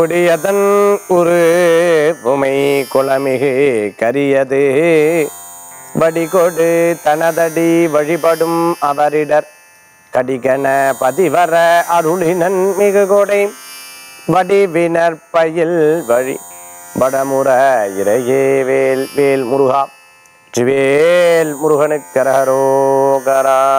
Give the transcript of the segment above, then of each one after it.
கொடியதன் ஒரு உமை குளமிகு கரியது வடிகொடு தனதடி வழிபடும் அவரிடர் கடிகன பதிவர அருளினன் மிகு கொடை வடிவினர் பயில் வழி வடமுற இறையே வேல் வேல் முருகா வெற்றிவேல் முருகனுக்கரகரோகரா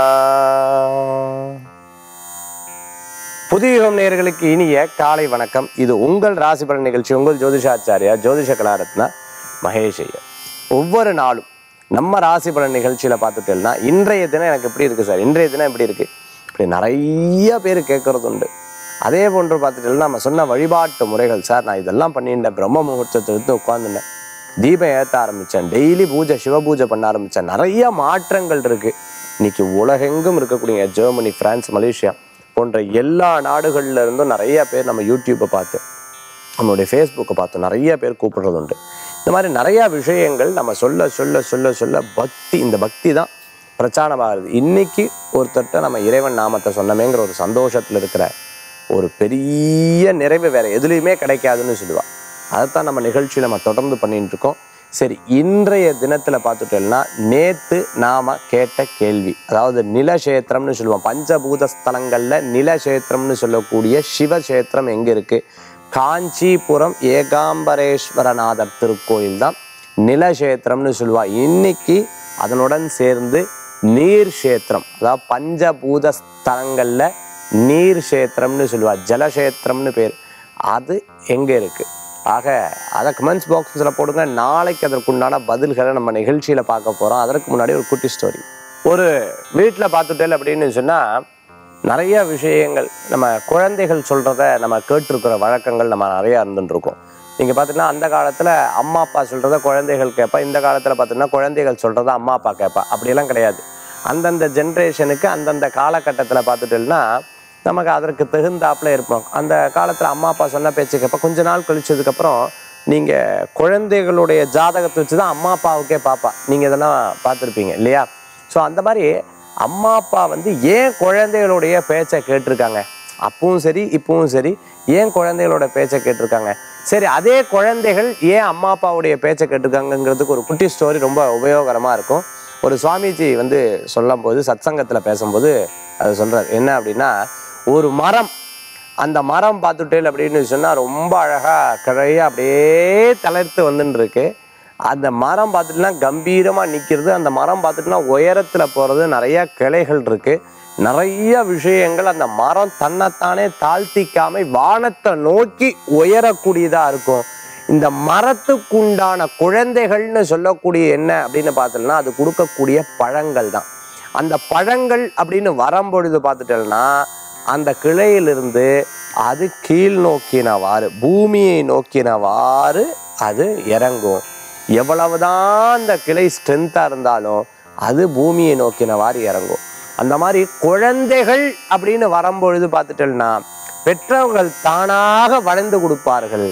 புதியுகம் நேயர்களுக்கு இனிய காலை வணக்கம் இது உங்கள் ராசி பலன் நிகழ்ச்சி உங்கள் ஜோதிஷாச்சாரியா ஜோதிஷ கலாரத்னா மகேஷ் ஐயர் ஒவ்வொரு நாளும் நம்ம ராசி பலன் நிகழ்ச்சியில பார்த்துட்டேன்னா இன்றைய தினம் எனக்கு எப்படி இருக்கு சார் இன்றைய தினம் எப்படி இருக்கு இப்படி நிறைய பேர் கேட்கறது உண்டு அதே போன்று பார்த்துட்டேன்னா நம்ம சொன்ன வழிபாட்டு முறைகள் சார் நான் இதெல்லாம் பண்ணிட்டேன் பிரம்ம முகூர்த்தத்தை எடுத்து உட்காந்துட்டேன் தீபம் ஏற்ற ஆரம்பித்தேன் டெய்லி பூஜை சிவ பூஜை பண்ண ஆரம்பித்தேன் நிறைய மாற்றங்கள் இருக்கு இன்னைக்கு உலகெங்கும் இருக்கக்கூடிய ஜெர்மனி பிரான்ஸ் மலேசியா போன்ற எல்லா நாடுகள்ல இருந்தும் நிறைய பேர் நம்ம யூடியூப்பை பார்த்து நம்மளுடைய ஃபேஸ்புக்கை பார்த்து நிறைய பேர் கூப்பிடுறது உண்டு இந்த மாதிரி நிறைய விஷயங்கள் நம்ம சொல்ல சொல்ல சொல்ல சொல்ல பக்தி இந்த பக்தி தான் பிரச்சாரமாகுது இன்னைக்கு ஒருத்தர்கிட்ட நம்ம இறைவன் நாமத்தை சொன்னமேங்கிற ஒரு சந்தோஷத்தில் இருக்கிற ஒரு பெரிய நிறைவு வேற எதுலேயுமே கிடைக்காதுன்னு சொல்லுவா அதைத்தான் நம்ம நிகழ்ச்சியில் நம்ம தொடர்ந்து பண்ணிட்டு இருக்கோம் சரி இன்றைய தினத்தில் பார்த்துட்டோம்னா நேத்து நாம கேட்ட கேள்வி அதாவது நிலக்ஷேத்திரம்னு சொல்லுவோம் பஞ்சபூத ஸ்தலங்கள்ல நிலக்ஷேத்திரம்னு சொல்லக்கூடிய சிவக்ஷேத்திரம் எங்க இருக்கு காஞ்சிபுரம் ஏகாம்பரேஸ்வரநாதர் திருக்கோயில் தான் நிலக்ஷேத்திரம்னு சொல்லுவா இன்னைக்கு அதனுடன் சேர்ந்து நீர் க்ஷேத்திரம் அதாவது பஞ்சபூத ஸ்தலங்கள்ல நீர் க்ஷேத்திரம்னு சொல்லுவா ஜலக்ஷேத்திரம்னு பேர் அது எங்க இருக்கு ஆக அதை கமெண்ட்ஸ் பாக்ஸில் போடுங்க நாளைக்கு அதற்குண்டான பதில்களை நம்ம நிகழ்ச்சியில் பார்க்க போகிறோம் அதற்கு முன்னாடி ஒரு குட்டி ஸ்டோரி ஒரு வீட்டில் பார்த்துட்டேன் அப்படின்னு சொன்னால் நிறைய விஷயங்கள் நம்ம குழந்தைகள் சொல்கிறத நம்ம கேட்டிருக்கிற வழக்கங்கள் நம்ம நிறையா இருந்துட்டுருக்கோம் நீங்கள் பார்த்தீங்கன்னா அந்த காலத்தில் அம்மா அப்பா சொல்கிறத குழந்தைகள் கேட்பா இந்த காலத்தில் பார்த்தீங்கன்னா குழந்தைகள் சொல்கிறத அம்மா அப்பா கேட்பா அப்படியெல்லாம் கிடையாது அந்தந்த ஜென்ரேஷனுக்கு அந்தந்த காலகட்டத்தில் பார்த்துட்டோம்னா நமக்கு அதற்கு தகுந்தாப்புல இருப்போம் அந்த காலத்தில் அம்மா அப்பா சொன்ன பேச்சு கேட்ப கொஞ்ச நாள் கழிச்சதுக்கப்புறம் நீங்கள் குழந்தைகளுடைய ஜாதகத்தை வச்சு தான் அம்மா அப்பாவுக்கே பார்ப்பா நீங்கள் இதெல்லாம் பார்த்துருப்பீங்க இல்லையா ஸோ அந்த மாதிரி அம்மா அப்பா வந்து ஏன் குழந்தைகளுடைய பேச்சை கேட்டிருக்காங்க அப்பவும் சரி இப்பவும் சரி ஏன் குழந்தைகளோட பேச்சை கேட்டிருக்காங்க சரி அதே குழந்தைகள் ஏன் அம்மா அப்பாவுடைய பேச்சை கேட்டிருக்காங்கங்கிறதுக்கு ஒரு குட்டி ஸ்டோரி ரொம்ப உபயோகரமாக இருக்கும் ஒரு சுவாமிஜி வந்து சொல்லும் போது சத்சங்கத்தில் பேசும்போது அது சொல்றார் என்ன அப்படின்னா ஒரு மரம் அந்த மரம் பார்த்துட்டேல் அப்படின்னு சொன்னால் ரொம்ப அழகாக கிழைய அப்படியே தளர்த்து வந்துன்னு இருக்கு அந்த மரம் பார்த்துட்டுனா கம்பீரமாக நிற்கிறது அந்த மரம் பார்த்துட்டுனா உயரத்தில் போகிறது நிறைய கிளைகள் இருக்கு நிறைய விஷயங்கள் அந்த மரம் தன்னைத்தானே தாழ்த்திக்காம வானத்தை நோக்கி உயரக்கூடியதாக இருக்கும் இந்த மரத்துக்குண்டான குழந்தைகள்னு சொல்லக்கூடிய என்ன அப்படின்னு பார்த்தோம்னா அது கொடுக்கக்கூடிய பழங்கள் தான் அந்த பழங்கள் அப்படின்னு வரும்பொழுது பார்த்துட்டோம்னா அந்த கிளையிலிருந்து அது கீழ் நோக்கினவாறு பூமியை நோக்கினவாறு அது இறங்கும் எவ்வளவுதான் அந்த கிளை ஸ்ட்ரென்த்தாக இருந்தாலும் அது பூமியை நோக்கினவாறு இறங்கும் அந்த மாதிரி குழந்தைகள் அப்படின்னு வரும்பொழுது பார்த்துட்டோம்னா பெற்றவர்கள் தானாக வளைந்து கொடுப்பார்கள்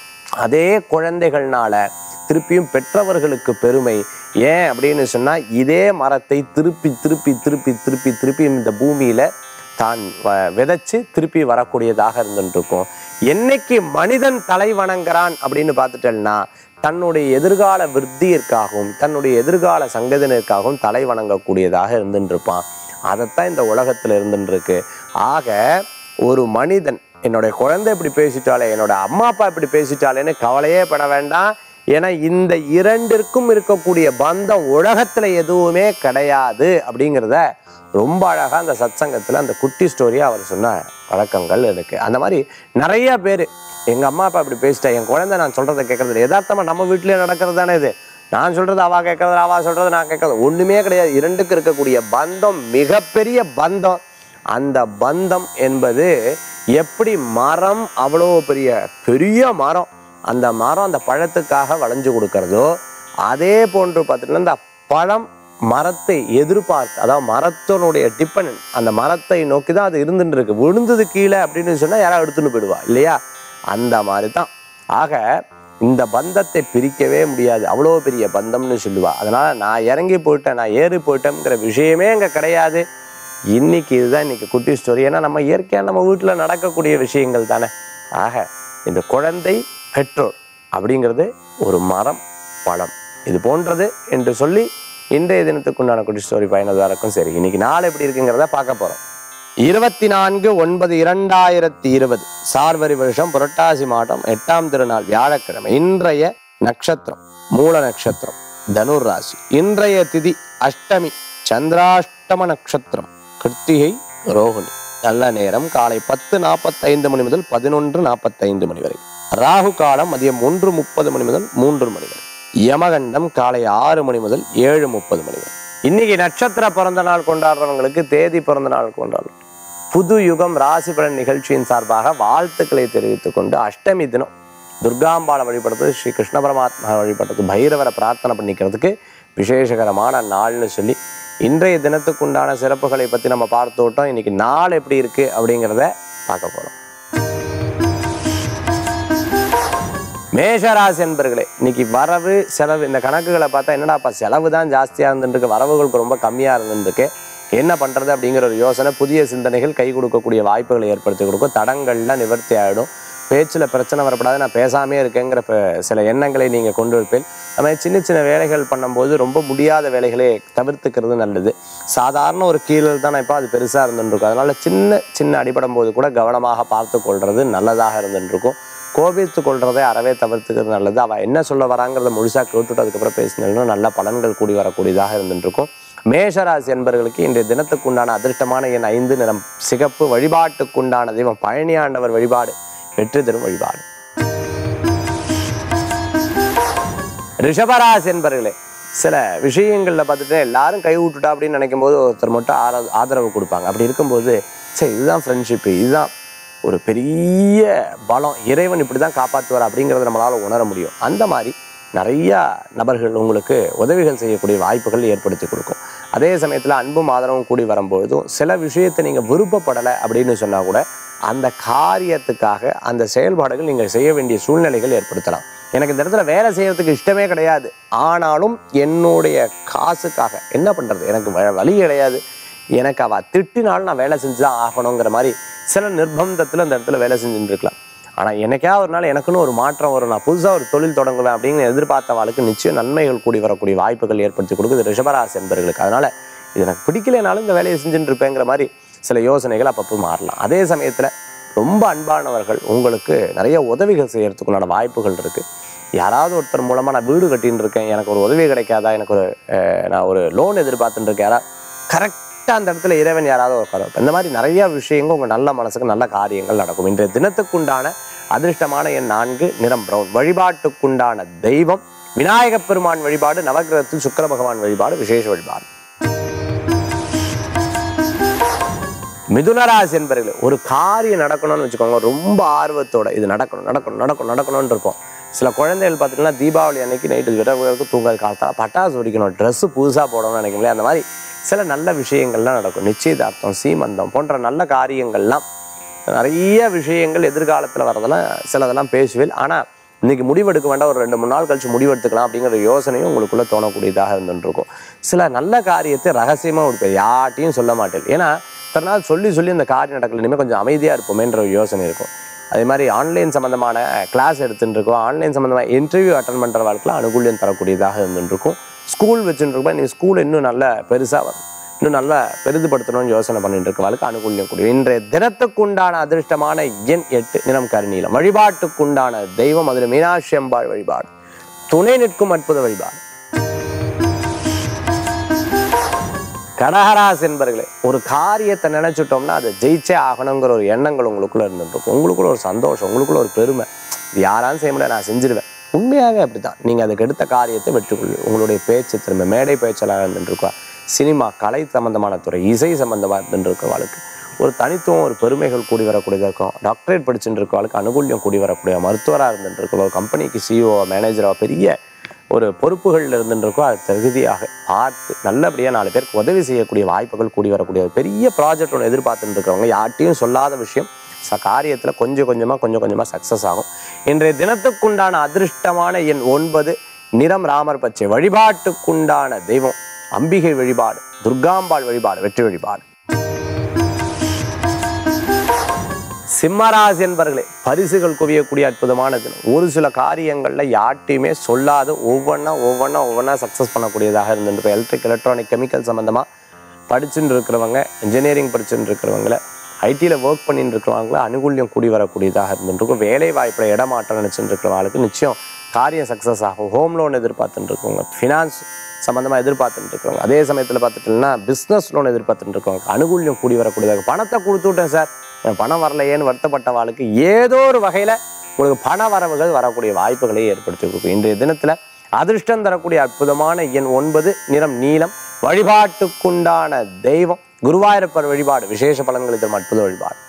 அதே குழந்தைகள்னால திருப்பியும் பெற்றவர்களுக்கு பெருமை ஏன் அப்படின்னு சொன்னா இதே மரத்தை திருப்பி திருப்பி திருப்பி திருப்பி திருப்பி இந்த பூமியில தான் வ- விதைச்சு திருப்பி வரக்கூடியதாக இருந்துட்டு இருக்கும் என்னைக்கு மனிதன் தலை வணங்குறான் அப்படின்னு பார்த்துட்டேன்னா தன்னுடைய எதிர்கால விருத்தியிற்காகவும் தன்னுடைய எதிர்கால சங்கதினருக்காகவும் தலை வணங்கக்கூடியதாக இருந்துட்டு இருப்பான் அதைத்தான் இந்த உலகத்துல இருந்துட்டு இருக்கு ஆக ஒரு மனிதன் என்னுடைய குழந்தை இப்படி பேசிட்டாலே என்னோட அம்மா அப்பா இப்படி பேசிட்டாலேன்னு கவலையே பட வேண்டாம் ஏன்னா இந்த இரண்டிற்கும் இருக்கக்கூடிய பந்தம் உலகத்துல எதுவுமே கிடையாது அப்படிங்கிறத ரொம்ப அழகா அந்த சத்சங்கத்துல அந்த குட்டி ஸ்டோரியா அவர் சொன்ன வழக்கங்கள் இருக்கு அந்த மாதிரி நிறைய பேர் எங்க அம்மா அப்பா இப்படி பேசிட்டா என் குழந்தை நான் சொல்றதை கேட்கறது யதார்த்தமா நம்ம வீட்லயே நடக்கிறது தானே இது நான் சொல்றது அவா கேட்கறது அவா சொல்றது நான் கேட்கறது ஒண்ணுமே கிடையாது இரண்டுக்கு இருக்கக்கூடிய பந்தம் மிகப்பெரிய பந்தம் அந்த பந்தம் என்பது எப்படி மரம் அவ்வளோ பெரிய பெரிய மரம் அந்த மரம் அந்த பழத்துக்காக வளைஞ்சு கொடுக்கறதோ அதே போன்று பார்த்துட்டீங்கன்னா இந்த பழம் மரத்தை எதிர்பார்த்து அதாவது மரத்தினுடைய டிபெண்ட் அந்த மரத்தை நோக்கி தான் அது இருந்துட்டு இருக்கு விழுந்தது கீழே அப்படின்னு சொன்னா யாராவது எடுத்துன்னு போயிடுவா இல்லையா அந்த மாதிரி தான் ஆக இந்த பந்தத்தை பிரிக்கவே முடியாது அவ்வளோ பெரிய பந்தம்னு சொல்லுவா அதனால நான் இறங்கி போயிட்டேன் நான் ஏறி போயிட்டேங்கிற விஷயமே அங்கே கிடையாது இன்னைக்கு இதுதான் இன்னைக்கு குட்டி ஸ்டோரி ஏன்னா நம்ம இயற்கையாக நம்ம வீட்டில் நடக்கக்கூடிய விஷயங்கள் தானே ஆக இந்த குழந்தை பெற்றோர் அப்படிங்கிறது ஒரு மரம் பழம் இது போன்றது என்று சொல்லி இன்றைய தினத்துக்குண்டான குட்டி ஸ்டோரி பயனுள்ளதாக சரி இன்னைக்கு நாள் எப்படி இருக்குங்கிறத பார்க்க போறோம் இருபத்தி நான்கு ஒன்பது இரண்டாயிரத்தி இருபது சார்வரி வருஷம் புரட்டாசி மாதம் எட்டாம் திருநாள் வியாழக்கிழமை இன்றைய நட்சத்திரம் மூல நட்சத்திரம் தனுர் ராசி இன்றைய திதி அஷ்டமி சந்திராஷ்டம நட்சத்திரம் கிருத்திகை ரோகிணி நல்ல நேரம் காலை பத்து நாற்பத்தைந்து மணி முதல் பதினொன்று நாற்பத்தைந்து மணி வரை ராகு காலம் மதியம் ஒன்று முப்பது மணி முதல் மூன்று மணி வரை யமகண்டம் காலை ஆறு மணி முதல் ஏழு முப்பது மணி வரை இன்னைக்கு நட்சத்திர பிறந்த நாள் கொண்டாடுறவங்களுக்கு தேதி பிறந்த நாள் கொண்டாடலாம் புது யுகம் ராசி பலன் நிகழ்ச்சியின் சார்பாக வாழ்த்துக்களை தெரிவித்துக் கொண்டு அஷ்டமி தினம் துர்காம்பாளை வழிபடுறது ஸ்ரீ கிருஷ்ண பரமாத்மா வழிபடுறது பைரவரை பிரார்த்தனை பண்ணிக்கிறதுக்கு விசேஷகரமான நாள்னு சொல்லி இன்றைய தினத்துக்குண்டான சிறப்புகளை பற்றி நம்ம பார்த்து விட்டோம் இன்னைக்கு நாள் எப்படி இருக்கு அப்படிங்கிறத பார்க்க போகிறோம் மேஷராசி என்பர்களே இன்னைக்கு வரவு செலவு இந்த கணக்குகளை பார்த்தா என்னடாப்பா செலவு தான் ஜாஸ்தியாக இருந்துருக்கு வரவுகளுக்கு ரொம்ப கம்மியாக இருந்துருக்கு என்ன பண்ணுறது அப்படிங்கிற ஒரு யோசனை புதிய சிந்தனைகள் கை கொடுக்கக்கூடிய வாய்ப்புகளை ஏற்படுத்தி கொடுக்கும் தடங்கள்லாம் நிவர்த்தி ஆகிடும் பேச்சில் பிரச்சனை வரப்படாது நான் பேசாமே இருக்கேங்கிற ப- சில எண்ணங்களை நீங்கள் கொண்டு இருப்பேன் அது மாதிரி சின்ன சின்ன வேலைகள் பண்ணும்போது ரொம்ப முடியாத வேலைகளை தவிர்த்துக்கிறது நல்லது சாதாரண ஒரு கீழல் தான் இப்போ அது பெருசாக இருந்துருக்கும் அதனால சின்ன சின்ன அடிபடும் போது கூட கவனமாக பார்த்து கொள்வது நல்லதாக இருந்துருக்கும் கோபித்து கொள்றதை அறவே தவிர்த்துக்கிறது நல்லது அவள் என்ன சொல்ல வராங்கிறத முழுசாக கேட்டுட்டு அதுக்கப்புறம் பேசினாலும் நல்ல பலன்கள் கூடி வரக்கூடியதாக இருந்துருக்கும் மேஷராசி என்பவர்களுக்கு இன்றைய தினத்துக்குண்டான அதிர்ஷ்டமான எண் ஐந்து நிறம் சிகப்பு வழிபாட்டுக்குண்டான தெய்வம் பழனியாண்டவர் வழிபாடு வெற்றி தரும் வழிபாடு ரிஷபராசி என்பர்களே சில விஷயங்களில் பார்த்துட்டு எல்லாரும் கை விட்டுட்டா அப்படின்னு நினைக்கும் போது ஒருத்தர் மட்டும் ஆர ஆதரவு கொடுப்பாங்க அப்படி இருக்கும்போது சரி இதுதான் ஃப்ரெண்ட்ஷிப்பு இதுதான் ஒரு பெரிய பலம் இறைவன் இப்படி தான் காப்பாற்றுவார் அப்படிங்கிறத நம்மளால் உணர முடியும் அந்த மாதிரி நிறையா நபர்கள் உங்களுக்கு உதவிகள் செய்யக்கூடிய வாய்ப்புகள் ஏற்படுத்தி கொடுக்கும் அதே சமயத்தில் அன்பும் ஆதரவும் கூடி வரும்பொழுதும் சில விஷயத்தை நீங்கள் விருப்பப்படலை அப்படின்னு சொன்னால் கூட அந்த காரியத்துக்காக அந்த செயல்பாடுகள் நீங்கள் செய்ய வேண்டிய சூழ்நிலைகள் ஏற்படுத்தலாம் எனக்கு இந்த இடத்துல வேலை செய்யறதுக்கு இஷ்டமே கிடையாது ஆனாலும் என்னுடைய காசுக்காக என்ன பண்ணுறது எனக்கு வ- வழி கிடையாது எனக்கு அவ திட்டினாலும் நான் வேலை செஞ்சு தான் ஆகணுங்கிற மாதிரி சில நிர்பந்தத்தில் அந்த இடத்துல வேலை செஞ்சுட்டு இருக்கலாம் ஆனால் எனக்கா ஒரு நாள் எனக்குன்னு ஒரு மாற்றம் வரும் நான் புதுசாக ஒரு தொழில் தொடங்குவேன் அப்படின்னு எதிர்பார்த்த வாழ்க்கை நிச்சயம் நன்மைகள் கூடி வரக்கூடிய வாய்ப்புகள் ஏற்படுத்தி கொடுக்குது ரிஷபராசி என்பர்களுக்கு அதனால் இது எனக்கு பிடிக்கலைனாலும் இந்த வேலையை செஞ்சுட்டு இருப்பேங்கிற மாதிரி சில யோசனைகள் அப்பப்போ மாறலாம் அதே சமயத்தில் ரொம்ப அன்பானவர்கள் உங்களுக்கு நிறைய உதவிகள் செய்யறதுக்குண்டான வாய்ப்புகள் இருக்குது யாராவது ஒருத்தர் மூலமாக நான் வீடு கட்டின்னு இருக்கேன் எனக்கு ஒரு உதவி கிடைக்காதா எனக்கு ஒரு அஹ், நான் ஒரு லோன் எதிர்பார்த்துட்டு இருக்கேன் யாரா கரெக்டாக அந்த இடத்துல இறைவன் யாராவது உட்கார இந்த மாதிரி நிறைய விஷயங்கள் உங்கள் நல்ல மனசுக்கு நல்ல காரியங்கள் நடக்கும் இன்றைய தினத்துக்குண்டான அதிர்ஷ்டமான எண் நான்கு நிறம் பிரவுன் வழிபாட்டுக்குண்டான தெய்வம் விநாயகப் பெருமான் வழிபாடு நவகிரகத்தில் சுக்கிர பகவான் வழிபாடு விசேஷ வழிபாடு மிதுனராசி என்பர்களே ஒரு காரியம் நடக்கணும்னு வச்சுக்கோங்க ரொம்ப ஆர்வத்தோட இது நடக்கணும் நடக்கணும் நடக்கணும் நடக்கணும்னு இருப்போம் சில குழந்தைகள் பார்த்தீங்கன்னா தீபாவளி அன்னைக்கு நைட்டு விரவுகளுக்கு தூங்காது காலத்தால் பட்டாசு வெடிக்கணும் ட்ரெஸ்ஸு புதுசாக போடணும்னு நினைக்கிறேன் அந்த மாதிரி சில நல்ல விஷயங்கள்லாம் நடக்கும் நிச்சயதார்த்தம் சீமந்தம் போன்ற நல்ல காரியங்கள்லாம் நிறைய விஷயங்கள் எதிர்காலத்தில் வரதெல்லாம் சிலதெல்லாம் பேசுவேன் ஆனால் இன்னைக்கு முடிவெடுக்க வேண்டாம் ஒரு ரெண்டு மூணு நாள் கழிச்சு முடிவெடுத்துக்கலாம் அப்படிங்கிற யோசனையும் உங்களுக்குள்ள தோணக்கூடியதாக இருந்துருக்கும் சில நல்ல காரியத்தை ரகசியமாக கொடுப்பேன் யார்ட்டையும் சொல்ல மாட்டேன் ஏன்னா இத்தனை நாள் சொல்லி சொல்லி இந்த காரியம் நடக்கல இனிமேல் கொஞ்சம் அமைதியாக இருப்போமேன்ற ஒரு யோசனை இருக்கும் அதே மாதிரி ஆன்லைன் சம்மந்தமான கிளாஸ் எடுத்துட்டு இருக்கோம் ஆன்லைன் சம்மந்தமாக இன்டர்வியூ அட்டன் பண்ணுற வாழ்க்கையில் அனுகூல்யம் தரக்கூடியதாக இருந்துருக்கும் ஸ்கூல் வச்சுட்டு இருக்கோம் நீ ஸ்கூல் இன்னும் நல்ல பெருசாக வரும் இன்னும் நல்லா பெரிதுபடுத்தணும்னு யோசனை பண்ணிட்டு இருக்க வாழ்க்கை அனுகூல்யம் கூடிய இன்றைய தினத்துக்குண்டான அதிர்ஷ்டமான எண் எட்டு நிறம் கருநீலம் வழிபாட்டுக்குண்டான தெய்வம் அதில் மீனாட்சி அம்பாள் வழிபாடு துணை நிற்கும் அற்புத வழிபாடு கடகராசி என்பர்களே ஒரு காரியத்தை நினைச்சிட்டோம்னா அதை ஜெயிச்சே ஆகணுங்கிற ஒரு எண்ணங்கள் உங்களுக்குள்ள இருந்துருக்கும் உங்களுக்குள்ள ஒரு சந்தோஷம் உங்களுக்குள்ள ஒரு பெருமை இது யாராலும் செய்ய முடியாது நான் செஞ்சிருவேன் உண்மையாகவே அப்படிதான் நீங்க அதுக்கு எடுத்த காரியத்தை வெற்றிக்கொள்வீங்க உங்களுடைய பேச்சு திறமை மேடை பேச்சலாக இருந்துருக்கா சினிமா கலை சம்பந்தமான துறை இசை சம்பந்தமாக இருந்துருக்க வாழ்க்கை ஒரு தனித்துவம் ஒரு பெருமைகள் கூடி வரக்கூடியதாக இருக்கும் டாக்டரேட் படிச்சுட்டு இருக்கவளுக்கு அனுகூல்யம் கூடி வரக்கூடிய மருத்துவராக இருந்துட்டு இருக்க ஒரு கம்பெனிக்கு சிஇஓ மேனேஜரோ பெரிய ஒரு பொறுப்புகளில் இருந்துருக்கோ அது தகுதியாக பார்த்து நல்லபடியாக நாலு பேருக்கு உதவி செய்யக்கூடிய வாய்ப்புகள் கூடி வரக்கூடிய ஒரு பெரிய ப்ராஜெக்ட் ஒன்று எதிர்பார்த்துட்டு இருக்கிறவங்க யார்ட்டையும் சொல்லாத விஷயம் ச காரியத்தில் கொஞ்சம் கொஞ்சமாக கொஞ்சம் கொஞ்சமாக சக்ஸஸ் ஆகும் இன்றைய தினத்துக்குண்டான அதிர்ஷ்டமான எண் ஒன்பது நிறம் ராமர் பச்சை வழிபாட்டுக்குண்டான தெய்வம் அம்பிகை வழிபாடு துர்காம்பாள் வழிபாடு வெற்றி வழிபாடு சிம்மராசி என்பர்களே பரிசுகள் குவியக்கூடிய அற்புதமான தினம் ஒரு சில காரியங்களில் யார்ட்டையுமே சொல்லாத ஒவ்வொன்றா ஒவ்வொன்றா ஒவ்வொன்றா சக்ஸஸ் பண்ணக்கூடியதாக இருந்துருக்கு எலக்ட்ரிக் எலக்ட்ரானிக் கெமிக்கல் சம்மந்தமாக படிச்சுட்டு இருக்கிறவங்க இன்ஜினியரிங் படிச்சுட்டு இருக்கிறவங்கள ஐடியில் ஒர்க் பண்ணிட்டு இருக்கிறவங்கள அனுகூல்யம் கூடி வரக்கூடியதாக இருந்துருக்கும் வேலை வாய்ப்பில் இடமாற்றம் நினச்சிட்டு இருக்கிறவங்களுக்கு நிச்சயம் காரியம் சக்ஸஸ் ஆகும் ஹோம் லோன் எதிர்பார்த்துட்டு இருக்கவங்க ஃபினான்ஸ் சம்மந்தமாக எதிர்பார்த்துட்டு இருக்கிறவங்க அதே சமயத்தில் பார்த்துட்டீங்கன்னா பிஸ்னஸ் லோன் எதிர்பார்த்துட்டு இருக்கவங்க அனுகூல்யம் கூடி வரக்கூடியதாக பணத்தை கொடுத்து விட்டேன் சார் எனக்கு பணம் வரலையேன்னு வருத்தப்பட்ட வாழ்க்கை ஏதோ ஒரு வகையில் உங்களுக்கு பண வரவுகள் வரக்கூடிய வாய்ப்புகளை ஏற்படுத்தி கொடுக்கும் இன்றைய தினத்தில் அதிர்ஷ்டம் தரக்கூடிய அற்புதமான எண் ஒன்பது நிறம் நீலம் வழிபாட்டுக்குண்டான தெய்வம் குருவாயூரப்பர் வழிபாடு விசேஷ பலன்களை தரும் அற்புத வழிபாடு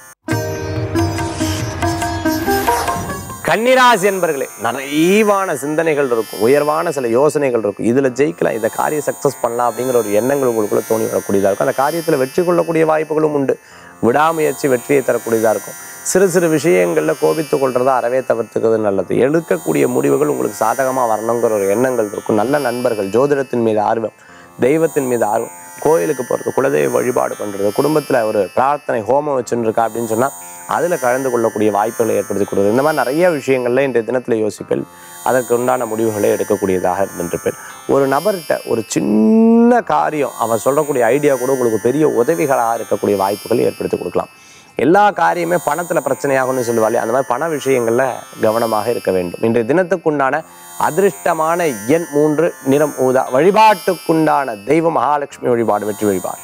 கன்னிராசி என்பர்களே நிறைவான சிந்தனைகள் இருக்கும் உயர்வான சில யோசனைகள் இருக்கும் இதில் ஜெயிக்கலாம் இந்த காரியம் சக்ஸஸ் பண்ணலாம் அப்படிங்கிற ஒரு எண்ணங்கள் உங்களுக்குள்ள தோணி வரக்கூடியதாக இருக்கும் அந்த காரியத்தில் வெற்றி கொள்ளக்கூடிய வாய்ப்புகளும் உண்டு விடாமுயற்சி வெற்றியை தரக்கூடியதாக இருக்கும் சிறு சிறு விஷயங்களில் கோபித்து கொள்றதை அறவே தவிர்த்துக்கிறது நல்லது எடுக்கக்கூடிய முடிவுகள் உங்களுக்கு சாதகமாக வரணுங்கிற ஒரு எண்ணங்கள் இருக்கும் நல்ல நண்பர்கள் ஜோதிடத்தின் மீது ஆர்வம் தெய்வத்தின் மீது ஆர்வம் கோயிலுக்கு போகிறது குலதெய்வ வழிபாடு பண்ணுறது குடும்பத்தில் ஒரு பிரார்த்தனை ஹோமம் வச்சுன்னு இருக்கா அப்படின்னு சொன்னால் அதில் கலந்து கொள்ளக்கூடிய வாய்ப்புகளை ஏற்படுத்தி கொடுக்குறது இந்த மாதிரி நிறைய விஷயங்கள்ல இன்றைய தினத்தில் யோசிப்பேன் அதற்கு உண்டான முடிவுகளை எடுக்கக்கூடியதாக இருந்துருப்பேன் ஒரு நபர்கிட்ட ஒரு சின்ன காரியம் அவர் சொல்லக்கூடிய ஐடியா கூட உங்களுக்கு பெரிய உதவிகளாக இருக்கக்கூடிய வாய்ப்புகள் ஏற்படுத்தி கொடுக்கலாம் எல்லா காரியமே பணத்தில் பிரச்சனையாகும்னு சொல்லுவாள் அந்த மாதிரி பண விஷயங்களில் கவனமாக இருக்க வேண்டும் இன்றைய தினத்துக்குண்டான அதிர்ஷ்டமான எண் மூன்று நிறம் ஊதா வழிபாட்டுக்குண்டான தெய்வ மகாலட்சுமி வழிபாடு வெற்றி வழிபாடு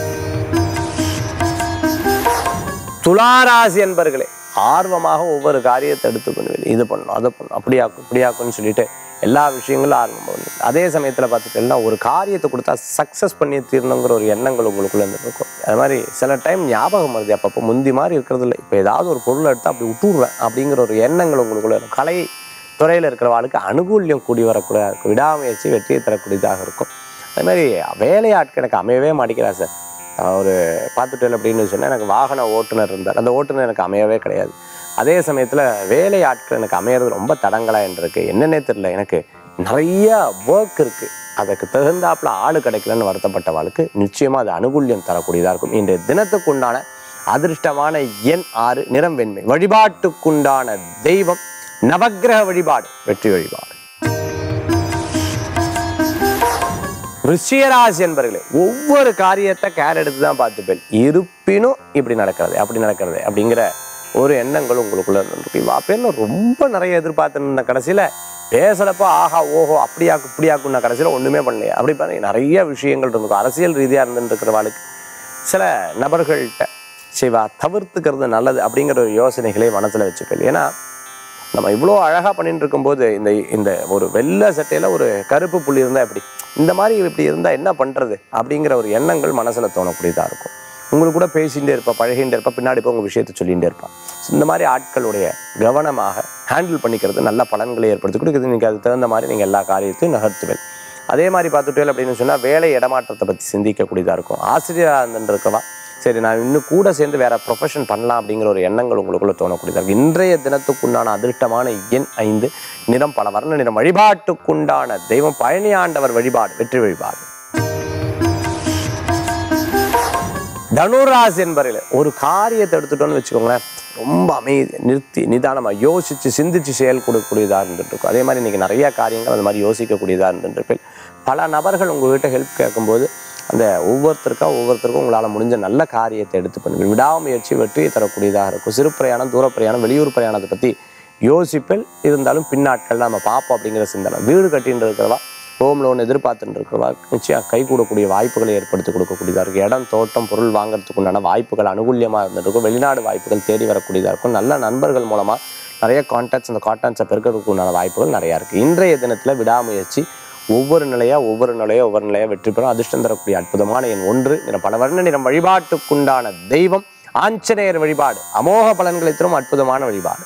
துளாராசி என்பர்களே ஆர்வமாக ஒவ்வொரு காரியத்தை எடுத்து பண்ணுவேன் இது பண்ணும் அதை பண்ணும் அப்படியாக்கும் இப்படியாக்கும்னு சொல்லிட்டு எல்லா விஷயங்களும் ஆர்வம் பண்ணுவேன் அதே சமயத்தில் பார்த்துட்டீங்கன்னா ஒரு காரியத்தை கொடுத்தா சக்ஸஸ் பண்ணி தீரணுங்கிற ஒரு எண்ணங்கள் உங்களுக்குள்ள இருந்து இருக்கும் அது மாதிரி சில டைம் ஞாபகம் வருது அப்பப்போ முந்தி மாதிரி இருக்கிறது இல்லை இப்போ ஏதாவது ஒரு பொருளை எடுத்து அப்படி விட்டுடுவேன் அப்படிங்கிற ஒரு எண்ணங்கள் உங்களுக்குள்ள இருக்கும் கலை துறையில் இருக்கிறவாளுக்கு அனுகூல்யம் கூடி வரக்கூடியதாக இருக்கும் விடாமுயற்சி வெற்றியை தரக்கூடியதாக இருக்கும் அது மாதிரி வேலையாட்கள் எனக்கு அமையவே மாட்டேங்கிறா சார் நான் ஒரு பார்த்துட்டேன் அப்படின்னு சொன்னால் எனக்கு வாகன ஓட்டுநர் இருந்தார் அந்த ஓட்டுநர் எனக்கு அமையவே கிடையாது அதே சமயத்தில் வேலை ஆட்கள் எனக்கு அமையிறது ரொம்ப தடங்கலாக இருக்கு என்னன்னே தெரியல எனக்கு நிறைய ஒர்க் இருக்குது அதுக்கு தகுந்தாப்புல ஆள் கிடைக்கலன்னு வருத்தப்பட்ட வாழ்க்கை நிச்சயமாக அது அனுகூல்யம் தரக்கூடியதாக இருக்கும் இன்றைய தினத்துக்குண்டான அதிர்ஷ்டமான எண் ஆறு நிறம் வெண்மை வழிபாட்டுக்குண்டான தெய்வம் நவக்கிரக வழிபாடு வெற்றி வழிபாடு ரிஷியராசி என்பர்களே ஒவ்வொரு காரியத்தை கேர் எடுத்து தான் பார்த்துப்பேன் இருப்பினும் இப்படி நடக்கிறது அப்படி நடக்கிறது அப்படிங்கிற ஒரு எண்ணங்கள் உங்களுக்குள்ள இருந்திருக்கு இவா பேர்ல ரொம்ப நிறைய எதிர்பார்த்துன்னு இருந்த கடைசியில பேசுறப்போ ஆஹா ஓஹோ அப்படியாக்கு இப்படியாக்குన్న கடைசியில ஒண்ணுமே பண்ணலையே அப்படி பாருங்க நிறைய விஷயங்கள் இருந்திருக்கும் அரசியல் ரீதியா இருந்துட்டு இருக்கிறவாளுக்கு சில நபர்கள்ட்ட சிவா தவிர்த்துக்கிறது நல்லது அப்படிங்கிற ஒரு யோசனைகளை மனசுல வச்சுப்பேன் ஏன்னா நம்ம இவ்வளோ அழகாக பண்ணிட்டு இருக்கும்போது இந்த இந்த ஒரு வெள்ளை சட்டையில் ஒரு கருப்பு புள்ளி இருந்தால் எப்படி இந்த மாதிரி இப்படி இருந்தால் என்ன பண்ணுறது அப்படிங்கிற ஒரு எண்ணங்கள் மனசில் தோணக்கூடியதாக இருக்கும் உங்களுக்கு கூட பேசிகிட்டே இருப்பா பழகிட்டே இருப்பா பின்னாடி போய் உங்கள் விஷயத்தை சொல்லிகிட்டே இருப்பா So, இந்த மாதிரி ஆட்களுடைய கவனமாக ஹேண்டில் பண்ணிக்கிறது நல்ல பலன்களை ஏற்படுத்தி கொடுக்குது நீங்கள் அதுக்கு தகுந்த மாதிரி நீங்கள் எல்லா காரியத்தையும் நகர்த்துவேன் அதே மாதிரி பார்த்துட்டேன் அப்படின்னு சொன்னால் வேலை இடமாற்றத்தை பற்றி சிந்திக்கக்கூடியதாக இருக்கும் ஆசிரியராக இருந்துருக்கவா சரி நான் இன்னும் கூட சேர்ந்து வேற ப்ரொஃபஷன் பண்ணலாம் அப்படிங்கிற ஒரு எண்ணங்கள் உங்களுக்குள்ள தோணக்கூடியதாக இருக்கு இன்றைய தினத்துக்குண்டான அதிர்ஷ்டமான எண் ஐந்து நிறம் பல வர்ண நிறம் வழிபாட்டுக்குண்டான தெய்வம் பழனி ஆண்டவர் வழிபாடு வெற்றி வழிபாடு தனுராசி என்பவர்களே ஒரு காரியத்தை எடுத்துட்டோம்னு வச்சுக்கோங்களேன் ரொம்ப அமைதி நிறுத்தி நிதானமாக யோசித்து சிந்திச்சு செயல் கொடுக்கக்கூடியதாக இருந்துட்டு இருக்கும் அதே மாதிரி இன்றைக்கி நிறைய காரியங்கள் அந்த மாதிரி யோசிக்கக்கூடியதாக இருந்துட்டு இருப்பேன் பல நபர்கள் உங்ககிட்ட ஹெல்ப் கேட்கும்போது அந்த ஒவ்வொருத்தருக்கா ஒவ்வொருத்தருக்கும் உங்களால் முடிஞ்ச நல்ல காரியத்தை எடுத்து பண்ணுவீங்க விடாமுயற்சி வெற்றியை தரக்கூடியதாக இருக்கும் சிறு பிரயாணம் தூர பிரயாணம் வெளியூர் பிரயாணத்தை பற்றி யோசிப்பில் இருந்தாலும் பின்னாட்கள் நம்ம பார்ப்போம் அப்படிங்கிற சிந்தனை வீடு கட்டின்னு இருக்கிறவா ஹோம் லோன் எதிர்பார்த்துட்டு இருக்கிறவா நிச்சயம் கை கூடக்கூடிய வாய்ப்புகளை ஏற்படுத்தி கொடுக்கக்கூடியதாக இருக்கும் இடம் தோட்டம் பொருள் வாங்குறதுக்கு உண்டான வாய்ப்புகள் அனுகூல்யமாக இருந்துட்டு இருக்கும் வெளிநாடு வாய்ப்புகள் தேடி வரக்கூடியதாக இருக்கும் நல்ல நண்பர்கள் மூலமாக நிறைய கான்டாக்ட்ஸ் அந்த கான்டாக்ட்ஸை பெருக்கிறதுக்கு உண்டான வாய்ப்புகள் நிறையா இருக்குது இன்றைய தினத்தில் விடாமுயற்சி ஒவ்வொரு நிலையாக ஒவ்வொரு நிலையாக ஒவ்வொரு நிலையாக வெற்றி பெறும் அதிர்ஷ்டம் தரக்கூடிய அற்புதமான என் ஒன்று நிறம் பல வர்ண நிறம் வழிபாட்டுக்குண்டான தெய்வம் ஆஞ்சநேயர் வழிபாடு அமோக பலன்களை தரும் அற்புதமான வழிபாடு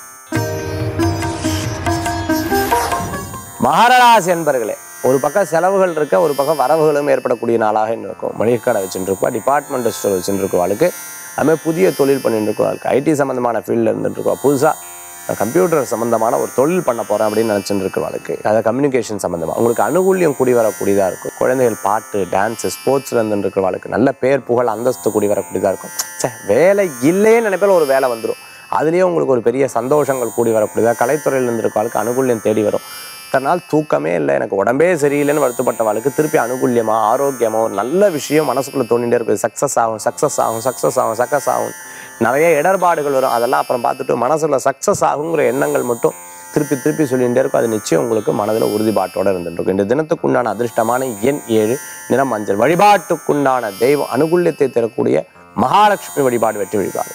மகரராசி என்பர்களே ஒரு பக்கம் செலவுகள் இருக்க ஒரு பக்கம் வரவுகளும் ஏற்படக்கூடிய நாளாக இருக்கும் மளிகை கடை வச்சுட்டு இருக்கா டிபார்ட்மெண்ட் ஸ்டோர் வச்சுட்டு இருக்கவாளுக்கு அதுமாதிரி புதிய தொழில் பண்ணிட்டு இருக்கவாளுக்கு ஐடி சம்மந்தமான ஃபீல்டில் இருந்துட்டு இருக்கா புதுசாக நான் கம்ப்யூட்டர் சம்மந்தமான ஒரு தொழில் பண்ண போகிறேன் அப்படின்னு நினச்சிட்டு இருக்கிறவளுக்கு அதை கம்யூனிகேஷன் சம்மந்தமாக உங்களுக்கு அனுகூல்யம் கூடி வரக்கூடியதாக இருக்கும் குழந்தைகள் பாட்டு டான்ஸு ஸ்போர்ட்ஸில் இருந்துட்டு இருக்கிறவளுக்கு நல்ல பேர் புகழ் அந்தஸ்து கூடி வரக்கூடியதாக இருக்கும் சே வேலை இல்லையே நினைப்பில் ஒரு வேலை வந்துடும் அதுலேயே உங்களுக்கு ஒரு பெரிய சந்தோஷங்கள் கூடி வரக்கூடியதா கலைத்துறையில் இருந்திருக்காளுக்கு அனுகூல்யம் தேடி வரும் இத்தனை நாள் தூக்கமே இல்லை எனக்கு உடம்பே சரியில்லைன்னு வருத்தப்பட்டவாளுக்கு திருப்பி அனுகூல்யமா ஆரோக்கியமா ஒரு நல்ல விஷயம் மனசுக்குள்ள தோண்டிட்டே இருக்குது சக்ஸஸ் ஆகும் சக்ஸஸ் ஆகும் சக்ஸஸ் ஆகும் சக்ஸஸ் ஆகும் நிறைய இடர்பாடுகள் வரும் அதெல்லாம் அப்புறம் பார்த்துட்டு மனசுல சக்ஸஸ் ஆகுங்கிற எண்ணங்கள் மட்டும் திருப்பி திருப்பி சொல்லிகிட்டே இருக்கும் அது நிச்சயம் உங்களுக்கு மனதில் உறுதிப்பாட்டோட இருந்துட்டு இருக்கும் இந்த தினத்துக்குண்டான அதிர்ஷ்டமான எண் ஏழு நிறம் மஞ்சள் வழிபாட்டுக்குண்டான தெய்வம் அனுகூல்யத்தை தரக்கூடிய மகாலட்சுமி வழிபாடு வெற்றி வழிபாடு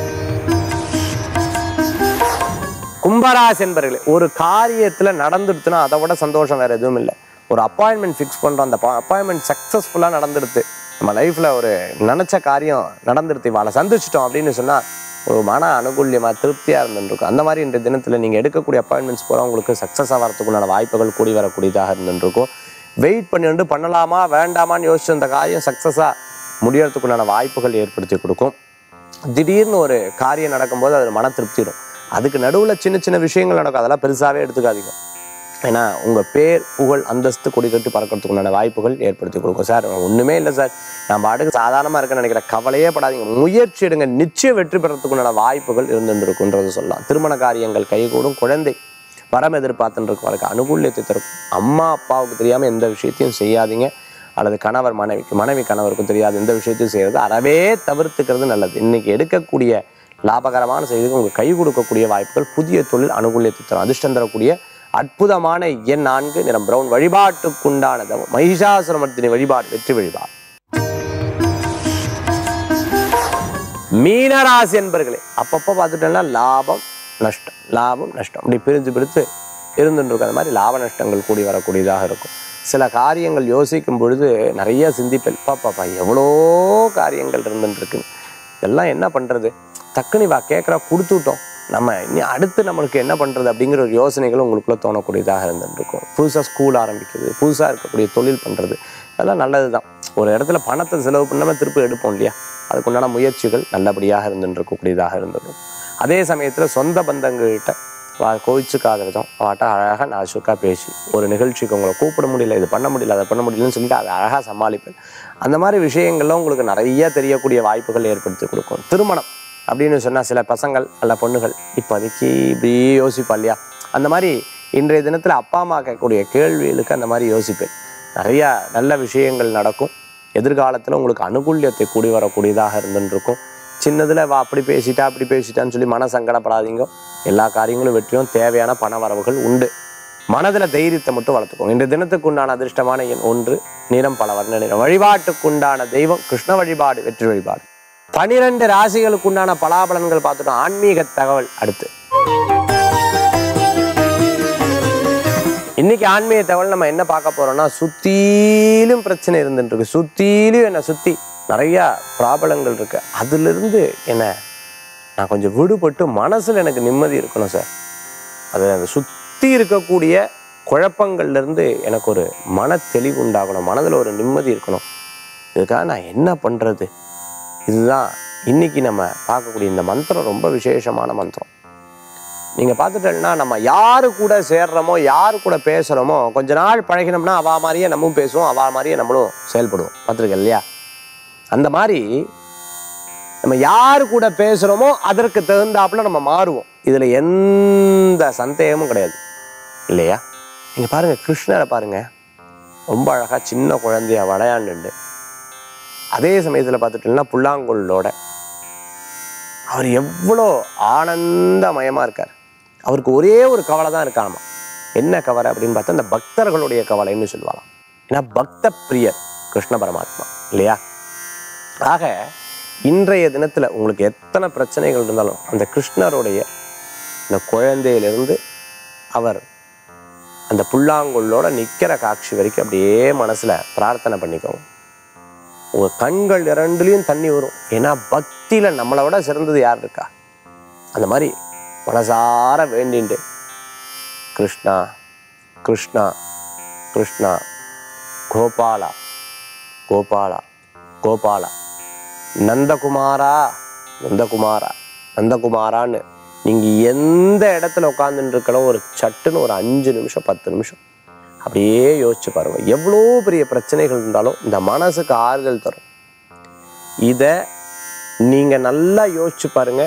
கும்பராசி என்பர்களே ஒரு காரியத்துல நடந்துடுத்துனா அதை விட சந்தோஷம் வேற எதுவும் இல்லை ஒரு அப்பாயின்மெண்ட் ஃபிக்ஸ் பண்றோம் அந்த அப்பாயின்மெண்ட் சக்ஸஸ்ஃபுல்லாக நடந்துடுது நம்ம லைஃப்ல ஒரு நினைச்ச காரியம் நடந்துடுது இவாளை சந்திச்சிட்டோம் அப்படின்னு சொன்னா ஒரு மன அனுகூல்யமா திருப்தியா இருந்துருக்கும் அந்த மாதிரி இந்த தினத்துல நீங்க எடுக்கக்கூடிய அப்பாயின்மெண்ட்ஸ் போற உங்களுக்கு சக்ஸஸ் ஆகிறதுக்குண்டான வாய்ப்புகள் கூடி வரக்கூடியதாக இருந்துருக்கும் வெயிட் பண்ணிட்டு பண்ணலாமா வேண்டாமான்னு யோசிச்சு அந்த காரியம் சக்ஸஸாக முடியறதுக்குண்டான வாய்ப்புகள் ஏற்படுத்தி கொடுக்கும் திடீர்னு ஒரு காரியம் நடக்கும்போது அது மன திருப்திடும் அதுக்கு நடுவில் சின்ன சின்ன விஷயங்கள் நடக்கும் அதெல்லாம் பெருசாகவே எடுத்துக்காதீங்க ஏன்னா உங்கள் பேர் புகழ் அந்தஸ்து கொடி கட்டி பறக்கிறதுக்கு உண்டான வாய்ப்புகள் ஏற்படுத்தி கொடுக்கும் சார் ஒன்றுமே இல்லை சார் நான் பாட்டுக்கு சாதாரணமாக இருக்கேன்னு நினைக்கிற கவலையே படாதீங்க முயற்சி எடுங்க நிச்சயம் வெற்றி பெறத்துக்கு உண்டான வாய்ப்புகள் இருந்துருக்குன்றது சொல்லலாம் திருமண காரியங்கள் கைகூடும் குழந்தை வரம் எதிர்பார்த்துட்டு இருக்கவங்களுக்கு அனுகூல்யத்தை தரும் அம்மா அப்பாவுக்கு தெரியாமல் எந்த விஷயத்தையும் செய்யாதீங்க அல்லது கணவர் மனைவிக்கு மனைவி கணவருக்கும் தெரியாது எந்த விஷயத்தையும் செய்யறது அறவே தவிர்த்துக்கிறது நல்லது இன்னைக்கு எடுக்கக்கூடிய லாபகரமான செய்திக்கு உங்களுக்கு கை கொடுக்கக்கூடிய வாய்ப்புகள் புதிய தொழில் அனுகூல்யத்தை தரும் அதிர்ஷ்டம் தரக்கூடிய அற்புதமான எண் நான்கு நிறம் பிரவுன் வழிபாட்டுக்குண்டான தவம் மகிஷாசுரமர்த்தினி வழிபாடு வெற்றி வழிபாடு மீனராசி என்பர்களே அப்பப்போ பார்த்துட்டோம்னா லாபம் நஷ்டம் லாபம் நஷ்டம் அப்படி பிரித்து பிரித்து இருந்துட்டு இருக்கும் அந்த மாதிரி லாப நஷ்டங்கள் கூடி வரக்கூடியதாக இருக்கும் சில காரியங்கள் யோசிக்கும் பொழுது நிறைய சிந்திப்பேன் பாப்பாப்பா எவ்வளோ காரியங்கள் இருந்துட்டு இருக்கு இதெல்லாம் என்ன பண்ணுறது டக்குனு வா கேட்குறா கொடுத்து விட்டோம் நம்ம இனி அடுத்து நம்மளுக்கு என்ன பண்ணுறது அப்படிங்கிற ஒரு யோசனைகளும் உங்களுக்குள்ள தோணக்கூடியதாக இருந்துட்டு இருக்கும் புதுசாக ஸ்கூல் ஆரம்பிக்கிறது புதுசாக இருக்கக்கூடிய தொழில் பண்ணுறது அதெல்லாம் நல்லது தான் ஒரு இடத்துல பணத்தை செலவு பண்ணாமல் திருப்பி எடுப்போம் இல்லையா அதுக்குண்டான முயற்சிகள் நல்லபடியாக இருந்துட்டு இருக்கக்கூடியதாக இருந்தது அதே சமயத்தில் சொந்த பந்தங்கள்கிட்ட வா கோவிச்சுக்காத விதம் அவட்ட அழகாக நாசுக்காக பேசி ஒரு நிகழ்ச்சிக்கு உங்களை கூப்பிட முடியல இது பண்ண முடியல அதை பண்ண முடியலன்னு சொல்லிட்டு அதை அழகாக சமாளிப்பேன் அந்த மாதிரி விஷயங்கள்லாம் உங்களுக்கு நிறைய தெரியக்கூடிய வாய்ப்புகள் ஏற்படுத்தி கொடுக்கும் திருமணம் அப்படின்னு சொன்னால் சில பசங்கள் அல்ல பொண்ணுகள் இப்போதைக்கு இப்படி யோசிப்பா இல்லையா அந்த மாதிரி இன்றைய தினத்தில் அப்பா அம்மா கேட்கக்கூடிய கேள்விகளுக்கு அந்த மாதிரி யோசிப்பேன் நிறையா நல்ல விஷயங்கள் நடக்கும் எதிர்காலத்தில் உங்களுக்கு அனுகூல்யத்தை கூடி வரக்கூடியதாக இருந்துருக்கும் சின்னதில் வா அப்படி பேசிட்டா அப்படி பேசிட்டான்னு சொல்லி மன சங்கடப்படாதீங்க எல்லா காரியங்களும் வெற்றியும் தேவையான பண வரவுகள் உண்டு மனதில் தைரியத்தை மட்டும் வளர்த்துக்கோங்க இந்த தினத்துக்கு உண்டான அதிர்ஷ்டமான எண் ஒன்று நிறம் பல வர்ண நிறம் வழிபாட்டுக்குண்டான தெய்வம் கிருஷ்ண வழிபாடு வெற்றி வழிபாடு பனிரெண்டு ராசிகளுக்கு உண்டான பலாபலன்கள் பார்த்துட்டோம் ஆன்மீக தகவல் அடுத்து இன்னைக்கு ஆன்மீக தகவல் நம்ம என்ன பார்க்க போறோம்னா சுத்திலும் பிரச்சனை இருந்துட்டு இருக்கு சுத்திலும் என்ன சுத்தி நிறைய ப்ராப்ளங்கள் இருக்கு அதுல இருந்து என்ன நான் கொஞ்சம் விடுபட்டு மனசுல எனக்கு நிம்மதி இருக்கணும் சார் அது அந்த சுத்தி இருக்கக்கூடிய குழப்பங்கள்ல இருந்து எனக்கு ஒரு மன தெளிவு உண்டாகணும் மனதில் ஒரு நிம்மதி இருக்கணும் இதுக்காக நான் என்ன பண்றது இதுதான் இன்னைக்கு நம்ம பார்க்கக்கூடிய இந்த மந்திரம் ரொம்ப விசேஷமான மந்திரம் நீங்க பார்த்துட்டேன்னா நம்ம யாரு கூட சேர்றோமோ யாரு கூட பேசுறோமோ கொஞ்ச நாள் பழகினோம்னா அவா மாதிரியே நம்மளும் பேசுவோம் அவா மாதிரியே நம்மளும் செயல்படுவோம் பார்த்துருக்க இல்லையா அந்த மாதிரி நம்ம யாரு கூட பேசுறோமோ அதற்கு தகுந்தாப்புல நம்ம மாறுவோம் இதுல எந்த சந்தேகமும் கிடையாது இல்லையா நீங்க பாருங்க கிருஷ்ணரை பாருங்க ரொம்ப அழகா சின்ன குழந்தைய விளையாண்டுண்டு அதே சமயத்தில் பார்த்துட்டீங்கன்னா புல்லாங்குழலோட அவர் எவ்வளோ ஆனந்தமயமாக இருக்கார் அவருக்கு ஒரே ஒரு கவலை தான் இருக்காமா என்ன கவலை அப்படின்னு பார்த்தா அந்த பக்தர்களுடைய கவலைன்னு சொல்லுவாங்க ஏன்னா பக்த பிரியர் கிருஷ்ண பரமாத்மா இல்லையா ஆக இன்றைய தினத்தில் உங்களுக்கு எத்தனை பிரச்சனைகள் இருந்தாலும் அந்த கிருஷ்ணருடைய இந்த குழந்தையிலிருந்து அவர் அந்த புல்லாங்குழலோட நிற்கிற காட்சி வரைக்கும் அப்படியே மனசில் பிரார்த்தனை பண்ணிக்கோங்க உங்க கண்கள் இரண்டுலையும் தண்ணி வரும் ஏன்னா பக்தியில நம்மளை விட சிறந்தது யார் இருக்கா அந்த மாதிரி மனசார வேண்டிண்டு கிருஷ்ணா கிருஷ்ணா கிருஷ்ணா கோபாலா கோபாலா கோபாலா நந்தகுமாரா நந்தகுமாரா நந்தகுமாரான்னு நீங்க எந்த இடத்துல உட்காந்துட்டு இருக்கணும் ஒரு சட்டுன்னு ஒரு அஞ்சு நிமிஷம் பத்து நிமிஷம் அப்படியே யோசிச்சு பாருங்க எவ்வளோ பெரிய பிரச்சனைகள் இருந்தாலும் இந்த மனசுக்கு ஆறுதல் தரும் இதை நீங்க நல்லா யோசிச்சு பாருங்க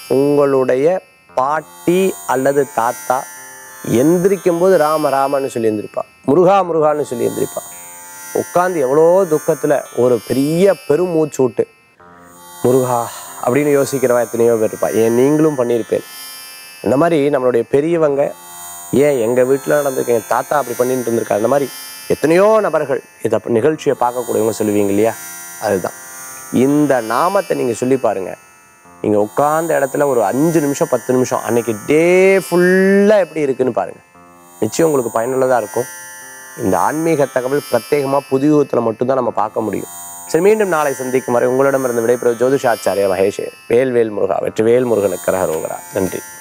உங்களுடைய பாட்டி அல்லது தாத்தா எந்திரிக்கும் போது ராம ராமன்னு சொல்லி எந்திரிப்பா முருகா முருகான்னு சொல்லி எந்திரிப்பா உட்காந்து எவ்வளோ துக்கத்தில் ஒரு பெரிய பெருமூச்சு விட்டு முருகா அப்படின்னு யோசிக்கிறவன் எத்தனையோ பேர் இருப்பா ஏன் நீங்களும் பண்ணியிருப்பேன் இந்த மாதிரி நம்மளுடைய பெரியவங்க ஏன் எங்கள் வீட்டில் நடந்திருக்க என் தாத்தா அப்படி பண்ணிட்டு இருந்திருக்காரு அந்த மாதிரி எத்தனையோ நபர்கள் இதை நிகழ்ச்சியை பார்க்கக்கூடியவங்க சொல்லுவீங்க இல்லையா அதுதான் இந்த நாமத்தை நீங்கள் சொல்லி பாருங்க நீங்கள் உட்கார்ந்த இடத்துல ஒரு அஞ்சு நிமிஷம் பத்து நிமிஷம் அன்னைக்கு டே ஃபுல்லாக எப்படி இருக்குன்னு பாருங்க நிச்சயம் உங்களுக்கு பயனுள்ளதாக இருக்கும் இந்த ஆன்மீக தகவல் பிரத்யேகமாக புதியுகத்தில் மட்டும்தான் நம்ம பார்க்க முடியும் சரி மீண்டும் நாளை சந்திக்கும் வரை உங்களிடமிருந்து விடைபெறுவது ஜோதிஷாச்சாரிய மகேஷ் வேல்வேல் முருகா வெற்றி வேல் முருகனுக்கு கரகரோகரா நன்றி